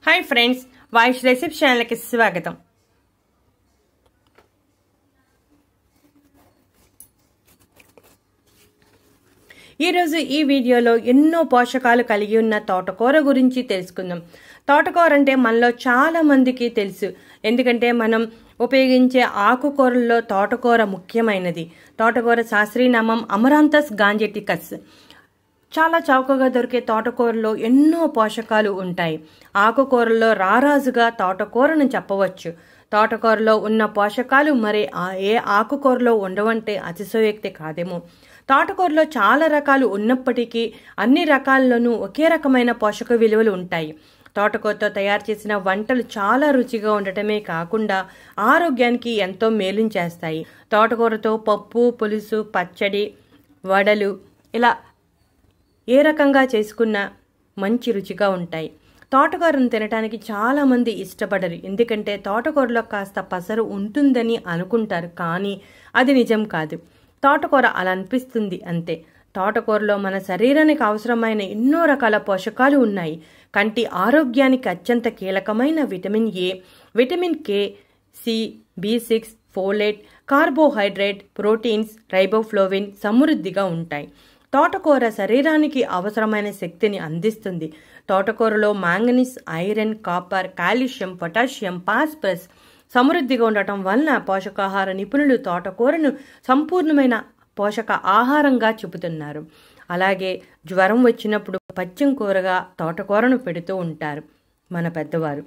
hi friends voice recipe ఛానల్కి స్వాగతం ఈరోజు ఈ వీడియోలో ఎన్నో పోషకాలు కలిగి ఉన్న తోటకూర గురించి తెలుసుకుందాం తోటకూర అంటే మనలో చాలా మందికి తెలుసు ఎందుకంటే మనం ఉపయోగించే ఆకుకూరల్లో తోటకూర ముఖ్యమైనది తోటకూర శాస్త్రీనామం అమరాంతస్ గాంజెటికస్ చాలా చౌకగా దొరికే తోటకూరలో ఎన్నో పోషకాలు ఉంటాయి ఆకుకూరల్లో రారాజుగా తోటకూరను చెప్పవచ్చు తోటకూరలో ఉన్న పోషకాలు మరి ఆ ఏ ఆకుకూరలో ఉండవంటే అతిశయోక్తి కాదేమో తోటకూరలో చాలా రకాలు ఉన్నప్పటికీ అన్ని రకాల్లోనూ ఒకే రకమైన పోషక విలువలు ఉంటాయి తోటకూరతో తయారు చేసిన వంటలు చాలా రుచిగా ఉండటమే కాకుండా ఆరోగ్యానికి ఎంతో మేలుని చేస్తాయి తోటకూరతో పప్పు పులుసు పచ్చడి వడలు ఇలా ఏ రకంగా చేసుకున్నా మంచి రుచిగా ఉంటాయి తోటకూరను తినడానికి చాలామంది ఇష్టపడరు ఎందుకంటే తోటకూరలో కాస్త పసరు ఉంటుందని అనుకుంటారు కానీ అది నిజం కాదు తోటకూర అలా అనిపిస్తుంది అంతే తోటకూరలో మన శరీరానికి అవసరమైన ఎన్నో రకాల పోషకాలు ఉన్నాయి కంటి ఆరోగ్యానికి అత్యంత కీలకమైన vitamin A vitamin K C B six folate carbohydrate proteins riboflavin సమృద్ధిగా ఉంటాయి తోటకూర శరీరానికి అవసరమైన శక్తిని అందిస్తుంది తోటకూరలో manganese iron copper calcium potassium phosphorus సమృద్ధిగా ఉండటం వలన పోషకాహార నిపుణులు తోటకూరను సంపూర్ణమైన పోషక ఆహారంగా చెబుతున్నారు అలాగే జ్వరం వచ్చినప్పుడు పచ్చం కూరగా తోటకూరను పెడుతూ ఉంటారు మన పెద్దవారు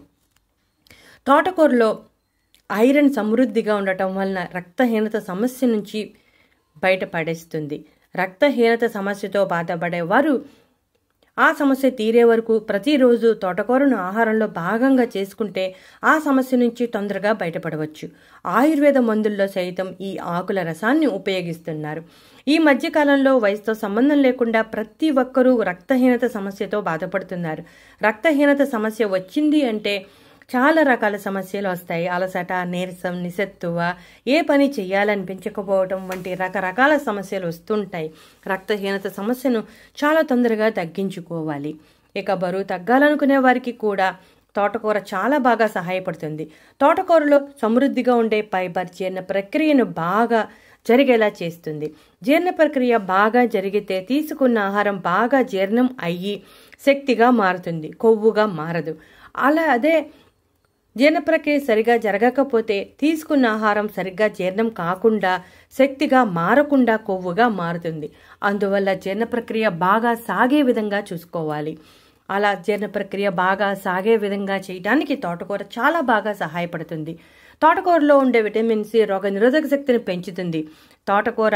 తోటకూరలో ఐరన్ సమృద్ధిగా ఉండటం వలన రక్తహీనత సమస్య నుంచి బయటపడేస్తుంది రక్తహీనత సమస్యతో బాధపడేవారు ఆ సమస్య తీరే వరకు ప్రతిరోజు తోటకూరను ఆహారంలో భాగంగా చేసుకుంటే ఆ సమస్య నుంచి తొందరగా బయటపడవచ్చు ఆయుర్వేద మందుల్లో సైతం ఈ ఆకుల రసాన్ని ఉపయోగిస్తున్నారు ఈ మధ్యకాలంలో వయసుతో సంబంధం లేకుండా ప్రతి ఒక్కరూ రక్తహీనత సమస్యతో బాధపడుతున్నారు రక్తహీనత సమస్య వచ్చింది అంటే చాలా రకాల సమస్యలు వస్తాయి అలసట నీరసం నిస్సత్తువ ఏ పని చేయాలనిపించకపోవటం వంటి రకరకాల సమస్యలు వస్తుంటాయి రక్తహీనత సమస్యను చాలా తొందరగా తగ్గించుకోవాలి ఇక బరువు తగ్గాలనుకునే వారికి కూడా తోటకూర చాలా బాగా సహాయపడుతుంది తోటకూరలో సమృద్ధిగా ఉండే ఫైబర్ జీర్ణ ప్రక్రియను బాగా జరిగేలా చేస్తుంది జీర్ణ ప్రక్రియ బాగా జరిగితే తీసుకున్న ఆహారం బాగా జీర్ణం అయ్యి శక్తిగా మారుతుంది కొవ్వుగా మారదు అలా అదే జీర్ణ ప్రక్రియ సరిగా జరగకపోతే తీసుకున్న ఆహారం సరిగ్గా జీర్ణం కాకుండా శక్తిగా మారకుండా కొవ్వుగా మారుతుంది అందువల్ల జీర్ణ ప్రక్రియ బాగా సాగే విధంగా చూసుకోవాలి అలా జీర్ణ ప్రక్రియ బాగా సాగే విధంగా చేయడానికి తోటకూర చాలా బాగా సహాయపడుతుంది తోటకూరలో ఉండే విటమిన్ సి రోగ నిరోధక శక్తిని పెంచుతుంది తోటకూర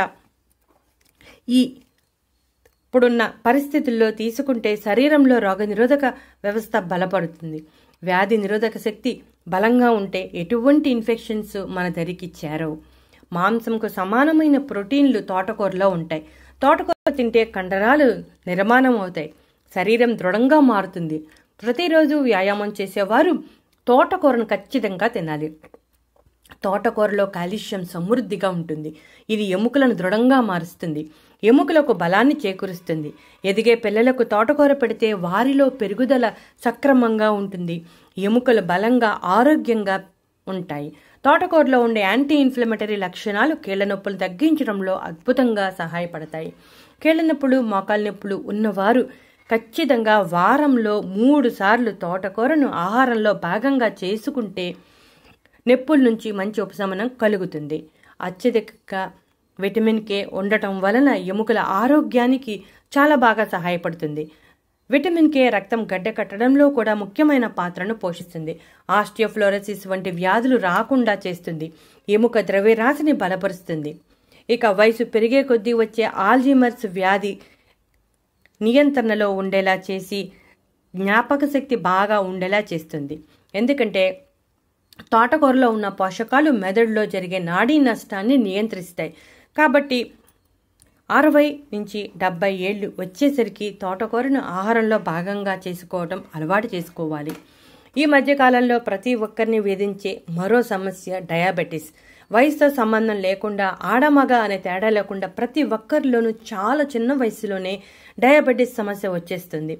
ఈ ఇప్పుడున్న పరిస్థితుల్లో తీసుకుంటే శరీరంలో రోగ నిరోధక వ్యవస్థ బలపడుతుంది వ్యాధి నిరోధక శక్తి బలంగా ఉంటే ఎటువంటి ఇన్ఫెక్షన్స్ మన దరికి చేరవు మాంసంకు సమానమైన ప్రోటీన్లు తోటకూరలో ఉంటాయి తోటకూర తింటే కండరాలు నిర్మాణం అవుతాయి శరీరం దృఢంగా మారుతుంది ప్రతిరోజు వ్యాయామం చేసేవారు తోటకూరను ఖచ్చితంగా తినాలి తోటకూరలో కాల్షియం సమృద్ధిగా ఉంటుంది ఇది ఎముకలను దృఢంగా మారుస్తుంది ఎముకలకు బలాన్ని చేకూరుస్తుంది ఎదిగే పిల్లలకు తోటకూర పెడితే వారిలో పెరుగుదల సక్రమంగా ఉంటుంది ఎముకలు బలంగా ఆరోగ్యంగా ఉంటాయి తోటకూరలో ఉండే యాంటీ ఇన్ఫ్లమేటరీ లక్షణాలు కీళ్ల నొప్పులు తగ్గించడంలో అద్భుతంగా సహాయపడతాయి కీళ్ల నొప్పులు మోకాల నొప్పులు ఉన్నవారు ఖచ్చితంగా వారంలో మూడు సార్లు తోటకూరను ఆహారంలో భాగంగా చేసుకుంటే నొప్పుల నుంచి మంచి ఉపశమనం కలుగుతుంది అత్యధిక విటమిన్ కే ఉండటం వలన ఎముకల ఆరోగ్యానికి చాలా బాగా సహాయపడుతుంది విటమిన్ కే రక్తం గడ్డ కట్టడంలో కూడా ముఖ్యమైన పాత్రను పోషిస్తుంది ఆస్టియోఫ్లోరసిస్ వంటి వ్యాధులు రాకుండా చేస్తుంది ఎముక ద్రవ్యరాశిని బలపరుస్తుంది ఇక వయసు పెరిగే కొద్దీ వచ్చే ఆల్జీమర్స్ వ్యాధి నియంత్రణలో ఉండేలా చేసి జ్ఞాపక శక్తి బాగా ఉండేలా చేస్తుంది ఎందుకంటే తోటకూరలో ఉన్న పోషకాలు మెదడులో జరిగే నాడీ నష్టాన్ని నియంత్రిస్తాయి కాబట్టి అరవై నుంచి డెబ్బై ఏళ్ళు వచ్చేసరికి తోటకూరను ఆహారంలో భాగంగా చేసుకోవడం అలవాటు చేసుకోవాలి ఈ మధ్యకాలంలో ప్రతి ఒక్కరిని వేధించే మరో సమస్య డయాబెటీస్ వయసుతో సంబంధం లేకుండా ఆడమగ అనే తేడా లేకుండా ప్రతి ఒక్కరిలోనూ చాలా చిన్న వయసులోనే డయాబెటీస్ సమస్య వచ్చేస్తుంది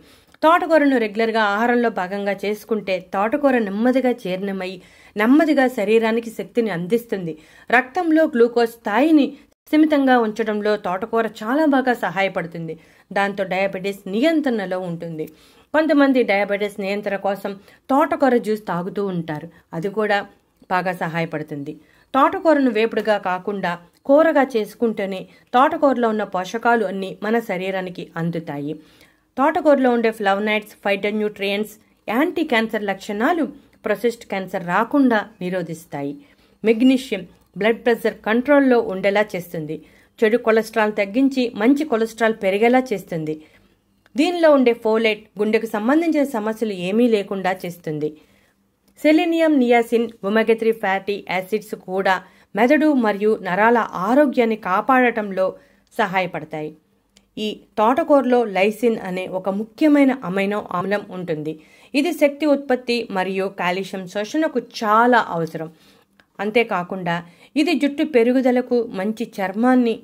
తోటకూరను రెగ్యులర్గా ఆహారంలో భాగంగా చేసుకుంటే తోటకూర నెమ్మదిగా జీర్ణమై నెమ్మదిగా శరీరానికి శక్తిని అందిస్తుంది రక్తంలో గ్లూకోజ్ స్థాయిని స్థిమితంగా ఉంచడంలో తోటకూర చాలా బాగా సహాయపడుతుంది దాంతో డయాబెటీస్ నియంత్రణలో ఉంటుంది కొంతమంది డయాబెటీస్ నియంత్రణ కోసం తోటకూర జ్యూస్ తాగుతూ ఉంటారు అది కూడా బాగా సహాయపడుతుంది తోటకూరను వేపుడుగా కాకుండా కూరగా చేసుకుంటేనే తోటకూరలో ఉన్న పోషకాలు అన్నీ మన శరీరానికి అందుతాయి తోటకూరలో ఉండే ఫ్లవనైడ్స్ ఫైటోన్యూట్రియంట్స్ యాంటీ క్యాన్సర్ లక్షణాలు ప్రొసెస్డ్ క్యాన్సర్ రాకుండా నిరోధిస్తాయి మెగ్నీషియం బ్లడ్ ప్రెషర్ కంట్రోల్లో ఉండేలా చేస్తుంది చెడు కొలెస్ట్రాల్ తగ్గించి మంచి కొలెస్ట్రాల్ పెరిగేలా చేస్తుంది దీనిలో ఉండే ఫోలేట్ గుండెకు సంబంధించిన సమస్యలు ఏమీ లేకుండా చేస్తుంది selenium niacin omega fatty acids కూడా మెదడు మరియు నరాల ఆరోగ్యాన్ని కాపాడటంలో సహాయపడతాయి ఈ తోటకూరలో లైసిన్ అనే ఒక ముఖ్యమైన అమైనో ఆమ్లం ఉంటుంది ఇది శక్తి ఉత్పత్తి మరియు కాల్షియం శోషణకు చాలా అవసరం అంతేకాకుండా ఇది జుట్టు పెరుగుదలకు మంచి చర్మాన్ని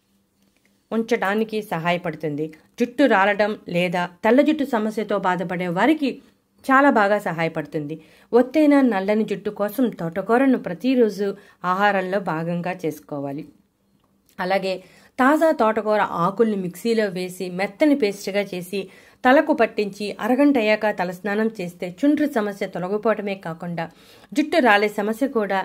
ఉంచడానికి సహాయపడుతుంది జుట్టు రాలడం లేదా తెల్ల జుట్టు సమస్యతో బాధపడే వారికి చాలా బాగా సహాయపడుతుంది ఒత్తైన నల్లని జుట్టు కోసం తోటకూరను ప్రతిరోజు ఆహారంలో భాగంగా చేసుకోవాలి అలాగే తాజా తోటకూర ఆకుల్ని మిక్సీలో వేసి మెత్తని పేస్ట్గా చేసి తలకు పట్టించి అరగంట అయ్యాక తలస్నానం చేస్తే చుండ్రు సమస్య తొలగిపోవటమే కాకుండా జుట్టు రాలే సమస్య కూడా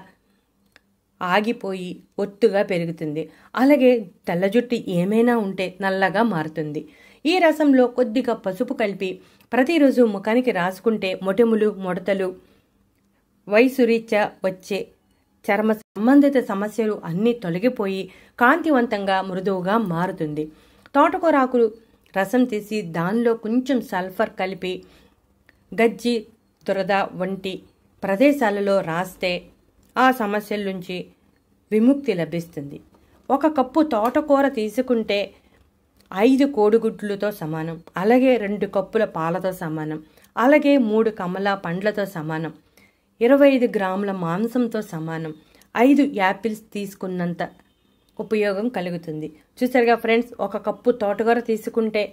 ఆగిపోయి ఒత్తుగా పెరుగుతుంది అలాగే తెల్ల జుట్టు ఏమైనా ఉంటే నల్లగా మారుతుంది ఈ రసంలో కొద్దిగా పసుపు కలిపి ప్రతిరోజు ముఖానికి రాసుకుంటే మొటిములు ముడతలు వయసు రీత్యా వచ్చే చర్మ సంబంధిత సమస్యలు అన్నీ తొలగిపోయి కాంతివంతంగా మృదువుగా మారుతుంది తోటకూరాకులు రసం తీసి దానిలో కొంచెం సల్ఫర్ కలిపి గజ్జి దురద వంటి ప్రదేశాలలో రాస్తే ఆ సమస్యల నుంచి విముక్తి లభిస్తుంది ఒక కప్పు తోటకూర తీసుకుంటే ఐదు కోడిగుడ్లతో సమానం అలాగే రెండు కప్పుల పాలతో సమానం అలాగే మూడు కమల పండ్లతో సమానం ఇరవై ఐదు గ్రాముల మాంసంతో సమానం ఐదు యాపిల్స్ తీసుకున్నంత ఉపయోగం కలుగుతుంది చూసారుగా ఫ్రెండ్స్ ఒక కప్పు తోటకూర తీసుకుంటే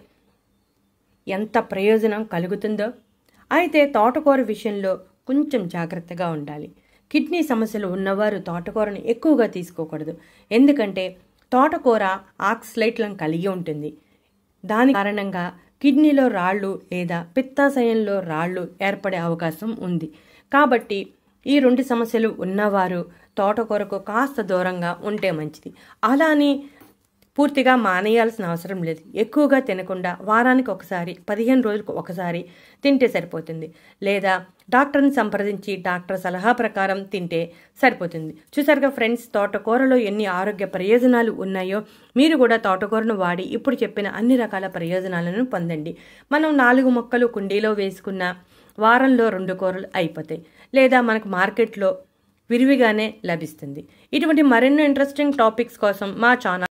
ఎంత ప్రయోజనం కలుగుతుందో అయితే తోటకూర విషయంలో కొంచెం జాగ్రత్తగా ఉండాలి కిడ్నీ సమస్యలు ఉన్నవారు తోటకూరను ఎక్కువగా తీసుకోకూడదు ఎందుకంటే తోటకూర ఆక్సలైట్లను కలిగి ఉంటుంది దాని కారణంగా కిడ్నీలో రాళ్ళు లేదా పిత్తాశయంలో రాళ్ళు ఏర్పడే అవకాశం ఉంది కాబట్టి ఈ రెండు సమస్యలు ఉన్నవారు తోటకూరకు కాస్త దూరంగా ఉంటే మంచిది అలా అని పూర్తిగా మానేయాల్సిన అవసరం లేదు ఎక్కువగా తినకుండా వారానికి ఒకసారి పదిహేను రోజులకు ఒకసారి తింటే సరిపోతుంది లేదా డాక్టర్ని సంప్రదించి డాక్టర్ సలహా ప్రకారం తింటే సరిపోతుంది చూసారుగా ఫ్రెండ్స్ తోటకూరలో ఎన్ని ఆరోగ్య ప్రయోజనాలు ఉన్నాయో మీరు కూడా తోటకూరను వాడి ఇప్పుడు చెప్పిన అన్ని రకాల ప్రయోజనాలను పొందండి మనం నాలుగు మొక్కలు కుండీలో వేసుకున్న వారంలో రెండు కూరలు అయిపోతాయి లేదా మనకు మార్కెట్లో విరివిగానే లభిస్తుంది ఇటువంటి మరెన్నో ఇంట్రెస్టింగ్ టాపిక్స్ కోసం మా ఛానల్